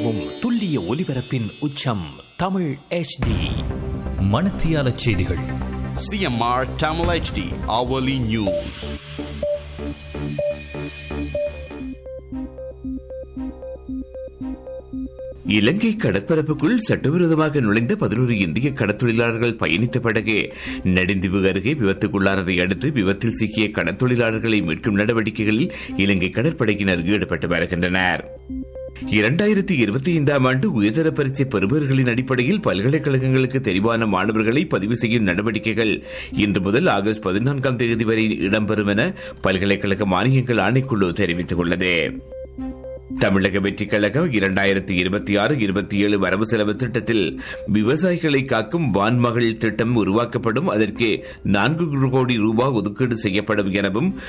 நிமிடமும் துல்லிய ஒலிபரப்பின் உச்சம் தமிழ் HD மணத்தியால செய்திகள் CMR Tamil HD hourly news. இலங்கை கடற்பரப்புக்குள் சட்டவிரோதமாக நுழைந்த பதினோரு இந்திய கடத்தொழிலாளர்கள் பயணித்த படகு நெடுந்தீவு அருகே விபத்துக்குள்ளானதை அடுத்து விபத்தில் சிக்கிய கடத்தொழிலாளர்களை மீட்கும் நடவடிக்கைகளில் இலங்கை கடற்படையினர் ஈடுபட்டு வருகின்றனர் இரண்டாயிரத்தி இருபத்தி ஐந்தாம் ஆண்டு உயர்தர பரீட்சை பெறுபவர்களின் அடிப்படையில் பல்கலைக்கழகங்களுக்கு தெரிவான மாணவர்களை பதிவு செய்யும் நடவடிக்கைகள் இன்று முதல் ஆகஸ்ட் பதினான்காம் தேதி வரை இடம்பெறும் என பல்கலைக்கழக மானியங்கள் ஆணைக்குழு தெரிவித்துள்ளது தமிழக வெற்றிக் கழகம் இரண்டாயிரத்தி இருபத்தி ஆறு இருபத்தி ஏழு வரவு செலவு திட்டத்தில் விவசாயிகளை காக்கும் வான்மகள் திட்டம் உருவாக்கப்படும் அதற்கு நான்கு கோடி ரூபாய் ஒதுக்கீடு செய்யப்படும் எனவும்